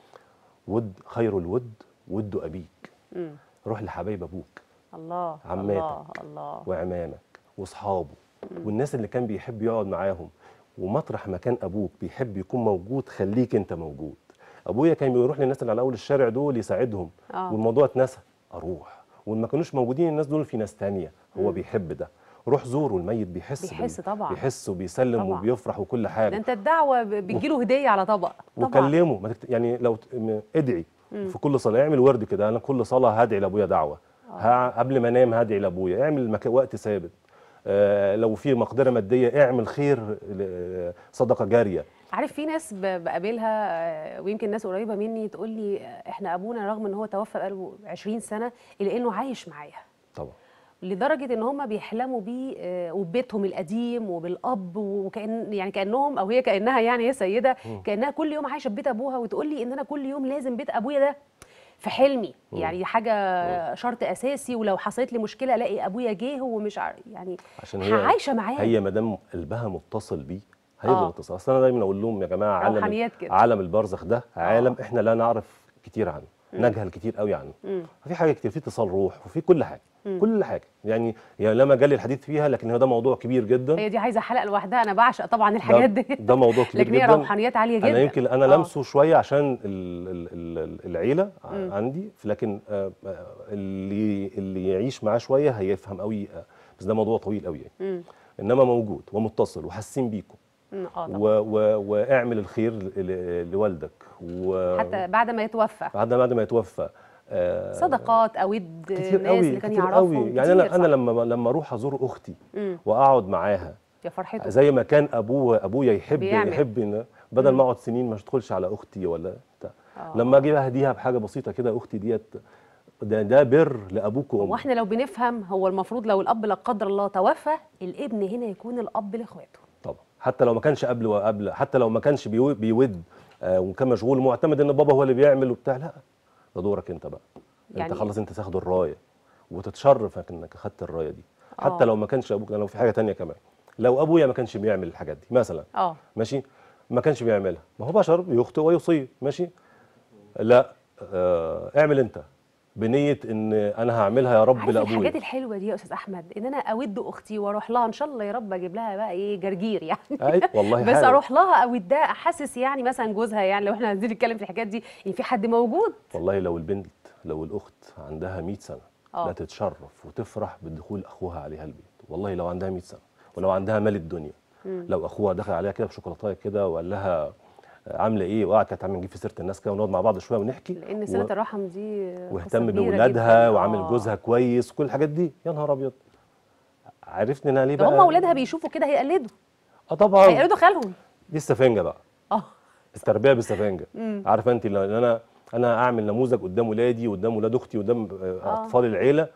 Speaker 2: ود خير الود ود ابيك
Speaker 1: مم.
Speaker 2: روح لحبايب ابوك
Speaker 1: الله
Speaker 2: عماتك.
Speaker 1: الله الله
Speaker 2: وعمامك واصحابه والناس اللي كان بيحب يقعد معاهم ومطرح ما كان ابوك بيحب يكون موجود خليك انت موجود ابويا كان بيروح للناس اللي على اول الشارع دول يساعدهم
Speaker 1: آه.
Speaker 2: والموضوع اتنسى اروح وما كانوش موجودين الناس دول في ناس تانية هو بيحب ده روح زوره الميت بيحس
Speaker 1: بيحس
Speaker 2: بال-
Speaker 1: طبعا.
Speaker 2: بيحس وبيسلم
Speaker 1: طبعا.
Speaker 2: وبيفرح وكل
Speaker 1: ده
Speaker 2: حاجه
Speaker 1: انت الدعوه ب- بتجيله هديه على طبق طبعا
Speaker 2: وكلمه ما تكت... يعني لو ت- م- ادعي في كل صلاه اعمل ورد كده انا كل صلاه هدعي لابويا دعوه ها قبل ما انام هدعي لابويا اعمل مك... وقت ثابت آه لو في مقدره ماديه اعمل خير ل- صدقه جاريه
Speaker 1: عارف في ناس ب- بقابلها آه، ويمكن ناس قريبه مني تقول لي آه، احنا ابونا رغم ان هو توفى بقاله 20 سنه الا انه عايش معايا
Speaker 2: طبعا
Speaker 1: لدرجه ان هم بيحلموا بيه آه، وببيتهم القديم وبالاب وكان يعني كانهم او هي كانها يعني هي سيده كانها كل يوم عايشه في بيت ابوها وتقول لي ان انا كل يوم لازم بيت ابويا ده في حلمي يعني حاجه شرط اساسي ولو حصلت لي مشكله الاقي ابويا جه ومش عارف يعني
Speaker 2: عشان هي
Speaker 1: عايشه معاه
Speaker 2: هي ما دام قلبها متصل بيه هيفضل
Speaker 1: آه.
Speaker 2: متصل اصل انا دايما اقول لهم يا جماعه عالم
Speaker 1: روحانيات كده.
Speaker 2: عالم البرزخ ده عالم احنا لا نعرف كتير عنه نجهل كتير قوي عنه في حاجه كتير في اتصال روح وفي كل حاجه كل حاجه يعني يعني لا مجال الحديث فيها لكن هو ده موضوع كبير جدا
Speaker 1: هي دي عايزه حلقه لوحدها انا بعشق طبعا الحاجات
Speaker 2: ده,
Speaker 1: دي
Speaker 2: ده موضوع كبير
Speaker 1: لكن هي
Speaker 2: جدا
Speaker 1: روحانيات عاليه جدا
Speaker 2: انا يمكن انا
Speaker 1: آه.
Speaker 2: لمسه شويه عشان ال ال ال العيله عندي لكن آه، آه، اللي اللي يعيش معاه شويه هيفهم قوي آه، بس ده موضوع طويل قوي يعني
Speaker 1: مم.
Speaker 2: انما موجود ومتصل وحاسين بيكم
Speaker 1: مم، اه طبعا
Speaker 2: و و واعمل الخير ل- ل- لوالدك و
Speaker 1: حتى بعد ما يتوفى
Speaker 2: بعد بعد ما يتوفى آه،
Speaker 1: صدقات اود
Speaker 2: كتير
Speaker 1: ناس
Speaker 2: قوي
Speaker 1: اللي كان
Speaker 2: كتير
Speaker 1: يعرفهم
Speaker 2: قوي يعني
Speaker 1: كتير
Speaker 2: انا انا
Speaker 1: صح.
Speaker 2: لما لما اروح ازور اختي
Speaker 1: مم.
Speaker 2: واقعد معاها
Speaker 1: يا فرحته
Speaker 2: زي ما كان ابوه ابويا يحب
Speaker 1: بيعمل.
Speaker 2: يحب إن بدل ما اقعد سنين ما ادخلش على اختي ولا بتاع
Speaker 1: آه.
Speaker 2: لما اجي اهديها بحاجه بسيطه كده اختي ديت ده ده بر لابوك وامك
Speaker 1: واحنا لو بنفهم هو المفروض لو الاب لا قدر الله توفى الابن هنا يكون الاب لاخواته
Speaker 2: طبعا حتى لو ما كانش قبل وقبل حتى لو ما كانش بيو- بيود آه وكان مشغول معتمد ان بابا هو اللي بيعمل وبتاع لا ده دورك انت بقى
Speaker 1: يعني-
Speaker 2: انت خلاص انت تاخد الرايه وتتشرف انك اخدت الرايه دي حتى
Speaker 1: آه.
Speaker 2: لو ما كانش ابوك لو في حاجه تانية كمان لو ابويا ما كانش بيعمل الحاجات دي مثلا
Speaker 1: اه
Speaker 2: ماشي ما كانش بيعملها ما هو بشر يخطئ ويصيب ماشي لا آه اعمل انت بنيه ان انا هعملها يا رب
Speaker 1: عارف الحاجات
Speaker 2: لابويا
Speaker 1: الحلوه دي يا استاذ احمد ان انا اود اختي واروح لها ان شاء الله يا رب اجيب لها بقى ايه جرجير يعني
Speaker 2: أي والله
Speaker 1: بس
Speaker 2: حاجة.
Speaker 1: اروح لها اودها احسس يعني مثلا جوزها يعني لو احنا عايزين نتكلم في الحاجات دي ان في حد موجود
Speaker 2: والله لو البنت لو الاخت عندها 100 سنه
Speaker 1: آه.
Speaker 2: لا تتشرف وتفرح بدخول اخوها عليها البيت والله لو عندها 100 سنه ولو عندها مال الدنيا لو اخوها دخل عليها كده بشوكولاته كده وقال لها عامله ايه وقعد كانت عم نجيب في سيره الناس كده ونقعد مع بعض شويه ونحكي
Speaker 1: لان
Speaker 2: و-
Speaker 1: صله الرحم دي قصة
Speaker 2: واهتم
Speaker 1: كبيرة
Speaker 2: باولادها
Speaker 1: جداً.
Speaker 2: وعامل
Speaker 1: آه.
Speaker 2: جوزها كويس كل الحاجات دي يا نهار ابيض عرفت انها ليه
Speaker 1: ده
Speaker 2: بقى
Speaker 1: هم اولادها بيشوفوا كده هيقلدوا
Speaker 2: اه طبعا
Speaker 1: هيقلدوا خالهم
Speaker 2: دي السفنجه بقى
Speaker 1: اه
Speaker 2: التربيه بالسفنجه عارفه انت لو انا انا اعمل نموذج قدام ولادي قدام ولاد اختي قدام آه،
Speaker 1: آه.
Speaker 2: اطفال العيله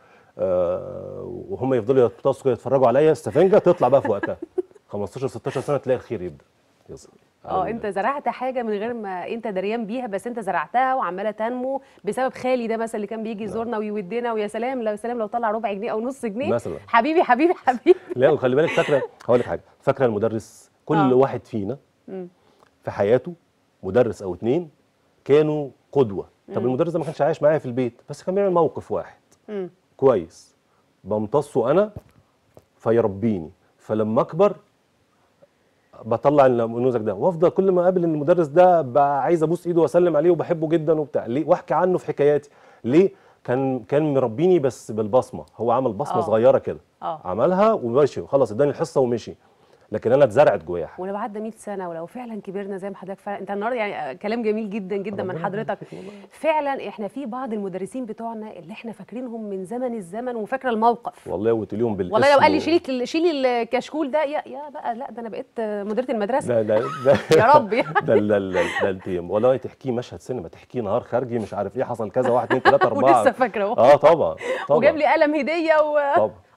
Speaker 2: آه، وهم يفضلوا يتصلوا كده يتفرجوا عليا السفنجه تطلع بقى في وقتها 15 16 سنه تلاقي الخير يبدا يظهر
Speaker 1: اه
Speaker 2: على
Speaker 1: انت
Speaker 2: ال-
Speaker 1: زرعت حاجه من غير ما انت دريان بيها بس انت زرعتها وعماله تنمو بسبب خالي ده مثلا اللي كان بيجي يزورنا ويودنا ويا سلام لو سلام لو طلع ربع جنيه او نص جنيه
Speaker 2: مثلا.
Speaker 1: حبيبي حبيبي حبيبي
Speaker 2: لا وخلي بالك فاكره هقول لك حاجه فاكره المدرس كل
Speaker 1: آه.
Speaker 2: واحد فينا في حياته مدرس او اتنين كانوا قدوه طب المدرس ده ما كانش عايش معايا في البيت بس كان بيعمل موقف واحد
Speaker 1: مم.
Speaker 2: كويس بمتصه انا فيربيني فلما اكبر بطلع النموذج ده وافضل كل ما اقابل المدرس ده بقى عايز ابوس ايده واسلم عليه وبحبه جدا وبتاع ليه واحكي عنه في حكاياتي ليه كان كان مربيني بس بالبصمه هو عمل بصمه
Speaker 1: آه.
Speaker 2: صغيره كده
Speaker 1: آه.
Speaker 2: عملها ومشي خلاص اداني الحصه ومشي لكن انا اتزرعت جوايا حاجة.
Speaker 1: ولو عدى 100 سنه ولو فعلا كبرنا زي ما حضرتك فعلا انت النهارده يعني كلام جميل جدا جدا من
Speaker 2: ربنا
Speaker 1: حضرتك
Speaker 2: يبارك فيك والله.
Speaker 1: فعلا احنا في بعض المدرسين بتوعنا اللي احنا فاكرينهم من زمن الزمن وفاكره الموقف
Speaker 2: والله وقلت لهم بالاسم
Speaker 1: والله لو قال لي
Speaker 2: و-
Speaker 1: شيلي شيلي الكشكول ده يا يا بقى لا ده انا بقيت مديره المدرسه
Speaker 2: ده ده ده
Speaker 1: يا رب يا
Speaker 2: ده ده ده ده انت والله تحكيه مشهد سينما تحكيه نهار خارجي مش عارف ايه حصل كذا واحد اثنين ثلاثه اربعه
Speaker 1: ولسه فاكره اهو
Speaker 2: اه طبعا طبعا
Speaker 1: وجاب لي قلم هديه و
Speaker 2: طبعا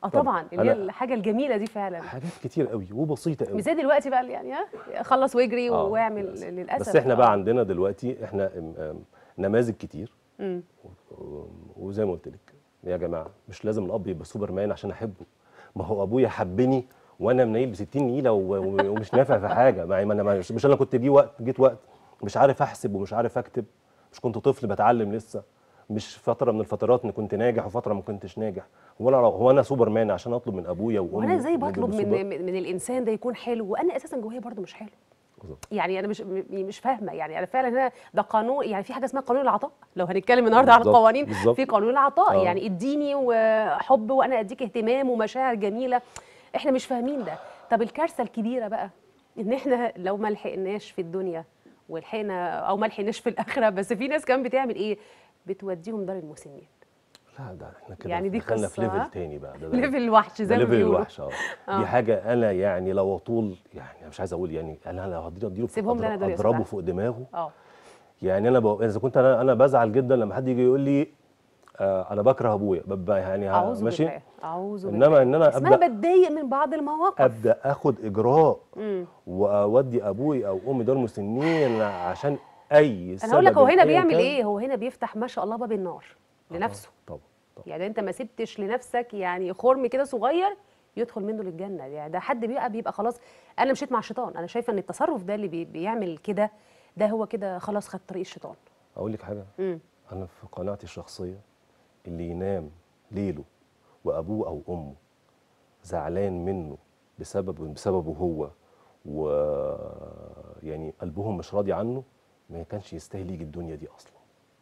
Speaker 1: اه
Speaker 2: طب
Speaker 1: طبعا اللي هي
Speaker 2: أنا-
Speaker 1: الحاجه الجميله دي فعلا
Speaker 2: حاجات كتير قوي وبسيطه قوي
Speaker 1: مش زي دلوقتي بقى يعني ها خلص واجري
Speaker 2: آه،
Speaker 1: واعمل
Speaker 2: للأسف.
Speaker 1: للاسف
Speaker 2: بس احنا بقى
Speaker 1: آه.
Speaker 2: عندنا دلوقتي احنا ام- ام- نماذج كتير
Speaker 1: مم.
Speaker 2: و- وزي ما قلت لك يا جماعه مش لازم الاب يبقى سوبرمان عشان احبه ما هو ابويا حبني وانا منيل ب 60 نيله و- و- ومش نافع في حاجه ما ما انا مش مش انا كنت جي وقت جيت وقت مش عارف احسب ومش عارف اكتب مش كنت طفل بتعلم لسه مش فتره من الفترات ان كنت ناجح وفتره ما كنتش ناجح هو انا هو انا سوبرمان عشان اطلب من ابويا وامي
Speaker 1: وانا ازاي
Speaker 2: إنهم
Speaker 1: بطلب
Speaker 2: يبقوا
Speaker 1: من
Speaker 2: سوبر؟
Speaker 1: من من الانسان ده يكون حلو وانا اساسا جوايا برضو مش حلو
Speaker 2: بالظبط.
Speaker 1: يعني انا مش م- مش فاهمه يعني انا فعلا هنا ده قانون يعني في حاجه اسمها قانون العطاء لو هنتكلم النهارده على
Speaker 2: بالظبط،
Speaker 1: القوانين
Speaker 2: بالظبط.
Speaker 1: في قانون العطاء
Speaker 2: آه.
Speaker 1: يعني اديني وحب وانا اديك اهتمام ومشاعر جميله احنا مش فاهمين ده طب الكارثه الكبيره بقى ان احنا لو ما لحقناش في الدنيا ولحقنا او ما لحقناش في الاخره بس في ناس كمان بتعمل ايه بتوديهم دار المسنين
Speaker 2: لا ده احنا كده
Speaker 1: يعني دي
Speaker 2: دخلنا في
Speaker 1: قصة، ها؟
Speaker 2: ليفل تاني بقى ده, ده
Speaker 1: ليفل الوحش
Speaker 2: ده
Speaker 1: زي ما
Speaker 2: ليفل
Speaker 1: بيقولوا
Speaker 2: الوحش اه دي حاجه انا يعني لو اطول يعني أنا مش عايز اقول يعني انا لو هديله اديله
Speaker 1: سيبهم لنا دول يا
Speaker 2: اضربه
Speaker 1: أستاذ
Speaker 2: فوق دماغه
Speaker 1: اه
Speaker 2: يعني انا بق... اذا كنت انا انا بزعل جدا لما حد يجي يقول لي آه انا بكره ابويا ببقى يعني ها-
Speaker 1: اعوذ
Speaker 2: ماشي
Speaker 1: بالله اعوذ بالله
Speaker 2: انما ان انا
Speaker 1: اسمها
Speaker 2: ابدا
Speaker 1: بتضايق من بعض المواقف
Speaker 2: ابدا اخد اجراء
Speaker 1: مم.
Speaker 2: واودي ابوي او امي دار مسنين عشان اي
Speaker 1: انا هقول لك هو هنا
Speaker 2: أياً
Speaker 1: بيعمل
Speaker 2: كان.
Speaker 1: ايه هو هنا بيفتح ما شاء الله باب النار لنفسه
Speaker 2: طبعا طبعا
Speaker 1: يعني انت ما سبتش لنفسك يعني خرم كده صغير يدخل منه للجنه يعني ده حد بيبقى بيبقى خلاص انا مشيت مع الشيطان انا شايفه ان التصرف ده اللي بي بيعمل كده ده هو كده خلاص خد طريق الشيطان
Speaker 2: اقول لك حاجه
Speaker 1: امم
Speaker 2: انا في قناعتي الشخصيه اللي ينام ليله وابوه او امه زعلان منه بسبب بسببه هو و يعني قلبهم مش راضي عنه ما كانش يستاهل يجي الدنيا دي اصلا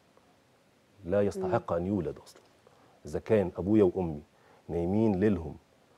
Speaker 2: لا يستحق ان يولد اصلا اذا كان ابويا وامي نايمين ليلهم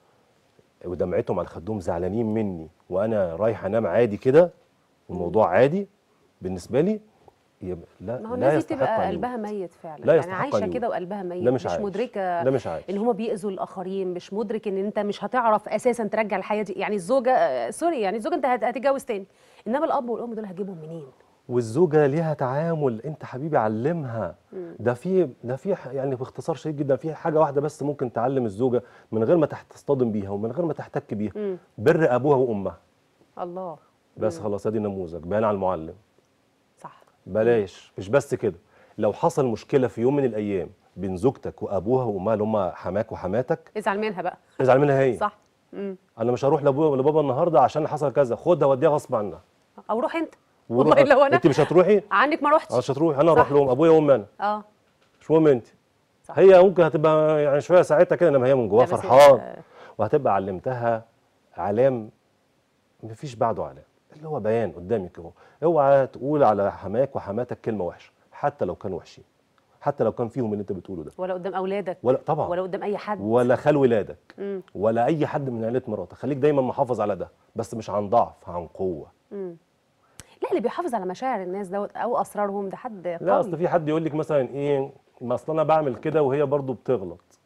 Speaker 2: ودمعتهم على خدهم زعلانين مني وانا رايح انام عادي كده والموضوع عادي بالنسبه لي يبقى لا
Speaker 1: ما هو
Speaker 2: لا
Speaker 1: الناس دي
Speaker 2: يستحق
Speaker 1: بتبقى
Speaker 2: أن
Speaker 1: قلبها
Speaker 2: يولد.
Speaker 1: ميت فعلا
Speaker 2: لا
Speaker 1: يعني
Speaker 2: يستحق
Speaker 1: عايشه
Speaker 2: أن يولد.
Speaker 1: كده وقلبها ميت
Speaker 2: ده مش عايش.
Speaker 1: مدركه
Speaker 2: ده مش عايش
Speaker 1: ان هم بيأذوا الاخرين مش مدرك ان انت مش هتعرف اساسا ترجع الحياه دي يعني الزوجه آه، سوري يعني الزوجه انت هت- هتتجوز تاني انما الاب والام دول هتجيبهم منين
Speaker 2: والزوجه ليها تعامل انت حبيبي علمها ده في ده في ح- يعني باختصار شديد جدا في حاجه واحده بس ممكن تعلم الزوجه من غير ما تحت- تصطدم بيها ومن غير ما تحتك بيها
Speaker 1: مم.
Speaker 2: بر ابوها وامها
Speaker 1: الله
Speaker 2: بس خلاص ادي نموذج بيان على المعلم
Speaker 1: صح
Speaker 2: بلاش مش بس كده لو حصل مشكله في يوم من الايام بين زوجتك وابوها وامها اللي هم حماك وحماتك
Speaker 1: ازعل منها بقى
Speaker 2: ازعل منها هي
Speaker 1: صح مم.
Speaker 2: انا مش هروح لابويا ولا بابا النهارده عشان حصل كذا خدها وديها غصب عنها
Speaker 1: او روح انت
Speaker 2: وروح-
Speaker 1: والله لو انا
Speaker 2: انت مش هتروحي
Speaker 1: عنك ما
Speaker 2: انا
Speaker 1: رحتش
Speaker 2: مش هتروحي انا اروح
Speaker 1: صح.
Speaker 2: لهم ابويا وامي انا
Speaker 1: اه
Speaker 2: مش مهم انت
Speaker 1: صح.
Speaker 2: هي ممكن هتبقى يعني شويه ساعتها كده انما هي من جواها
Speaker 1: لا بس
Speaker 2: فرحان
Speaker 1: آه،
Speaker 2: وهتبقى علمتها علام مفيش بعده علام اللي هو بيان قدامك اهو اوعى تقول على حماك وحماتك كلمه وحشه حتى لو كانوا وحشين حتى لو كان فيهم اللي انت بتقوله ده
Speaker 1: ولا قدام اولادك
Speaker 2: ولا طبعا
Speaker 1: ولا قدام اي حد
Speaker 2: ولا خال ولادك
Speaker 1: مم.
Speaker 2: ولا اي حد من عيله مراتك خليك دايما محافظ على ده بس مش عن ضعف عن قوه
Speaker 1: مم. لا اللي بيحافظ على مشاعر الناس دوت او اسرارهم ده حد
Speaker 2: لا
Speaker 1: قوي
Speaker 2: اصل في حد يقول لك مثلا ايه ما اصل انا بعمل كده وهي برضو بتغلط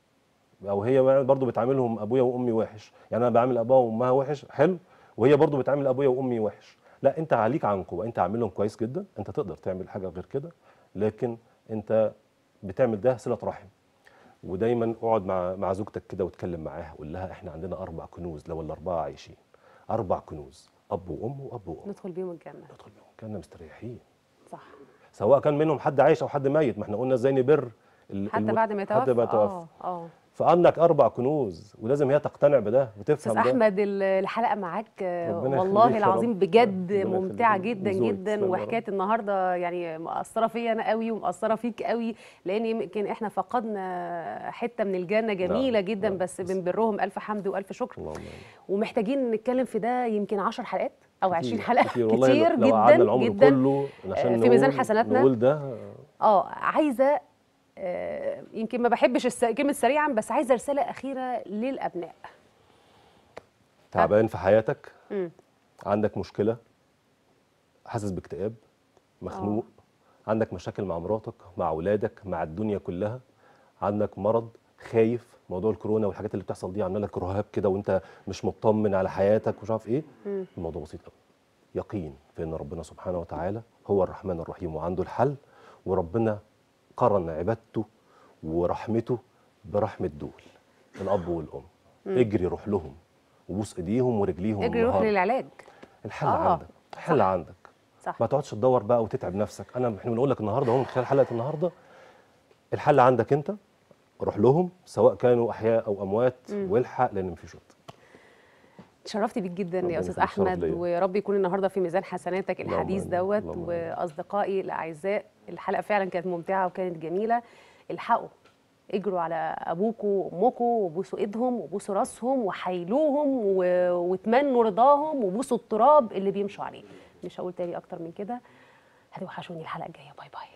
Speaker 2: او هي برضو بتعاملهم ابويا وامي وحش يعني انا بعامل ابوها وامها وحش حلو وهي برضو بتعامل ابويا وامي وحش لا انت عليك عن قوه انت عاملهم كويس جدا انت تقدر تعمل حاجه غير كده لكن انت بتعمل ده صله رحم ودايما اقعد مع مع زوجتك كده واتكلم معاها قول لها احنا عندنا اربع كنوز لو الاربعه عايشين اربع كنوز اب وام واب وام
Speaker 1: ندخل بيهم الجنه
Speaker 2: ندخل بيهم كنا مستريحين
Speaker 1: صح
Speaker 2: سواء كان منهم حد عايش او حد ميت ما احنا قلنا ازاي نبر ال-
Speaker 1: حتى
Speaker 2: المت-
Speaker 1: بعد ما يتوفى
Speaker 2: حتى بعد ما يتوفى
Speaker 1: اه اه
Speaker 2: فعندك اربع كنوز ولازم هي تقتنع بده
Speaker 1: استاذ
Speaker 2: وتفهم ده
Speaker 1: احمد ال- الحلقه معاك آه،
Speaker 2: ربنا
Speaker 1: والله
Speaker 2: يخليك يا
Speaker 1: العظيم
Speaker 2: رب.
Speaker 1: بجد
Speaker 2: ربنا
Speaker 1: ممتعه
Speaker 2: يخليك.
Speaker 1: جدا
Speaker 2: وذوقك.
Speaker 1: جدا
Speaker 2: تسلم يا
Speaker 1: وحكايه النهارده يعني مأثره فيا انا قوي ومأثره فيك قوي لان يمكن احنا فقدنا حته من الجنه جميله
Speaker 2: نعم،
Speaker 1: جدا
Speaker 2: نعم.
Speaker 1: بس
Speaker 2: بس-
Speaker 1: بنبرهم الف حمد والف شكر
Speaker 2: اللهم آمين.
Speaker 1: ومحتاجين نتكلم في ده يمكن 10 حلقات او 20
Speaker 2: كتير-
Speaker 1: حلقه
Speaker 2: كتير, والله
Speaker 1: كتير
Speaker 2: لو قعدنا
Speaker 1: جدا
Speaker 2: العمر
Speaker 1: جدا
Speaker 2: كله عشان
Speaker 1: في ميزان
Speaker 2: نقول-
Speaker 1: حسناتنا.
Speaker 2: نقول ده
Speaker 1: اه عايزه آه، يمكن ما بحبش الس... كلمه سريعا بس عايزه رساله اخيره للابناء
Speaker 2: تعبان في حياتك
Speaker 1: مم.
Speaker 2: عندك مشكله حاسس باكتئاب مخنوق عندك مشاكل مع مراتك مع اولادك مع الدنيا كلها عندك مرض خايف موضوع الكورونا والحاجات اللي بتحصل دي عامله لك رهاب كده وانت مش مطمن على حياتك ومش عارف ايه
Speaker 1: مم.
Speaker 2: الموضوع بسيط قوي يقين في ان ربنا سبحانه وتعالى هو الرحمن الرحيم وعنده الحل وربنا قرن عبادته ورحمته برحمه دول الاب والام اجري روح لهم وبوس ايديهم ورجليهم
Speaker 1: اجري روح
Speaker 2: النهاردة.
Speaker 1: للعلاج
Speaker 2: الحل
Speaker 1: آه،
Speaker 2: عندك الحل عندك
Speaker 1: صح
Speaker 2: ما تقعدش تدور بقى وتتعب نفسك انا احنا بنقول لك النهارده اهو من خلال حلقه النهارده الحل عندك انت روح لهم سواء كانوا احياء او اموات والحق لان مفيش وقت
Speaker 1: اتشرفت بيك جدا
Speaker 2: ربنا
Speaker 1: يا استاذ
Speaker 2: يخليك، شرف
Speaker 1: احمد
Speaker 2: ليا.
Speaker 1: ورب يكون النهارده في ميزان حسناتك
Speaker 2: اللهم
Speaker 1: الحديث
Speaker 2: آمين،
Speaker 1: دوت
Speaker 2: اللهم آمين.
Speaker 1: واصدقائي الاعزاء الحلقه فعلا كانت ممتعه وكانت جميله الحقوا اجروا على ابوكوا وامكوا وبوسوا ايدهم وبوسوا راسهم وحايلوهم و... وتمنوا رضاهم وبوسوا التراب اللي بيمشوا عليه مش هقول تاني اكتر من كده هتوحشوني الحلقه الجايه باي باي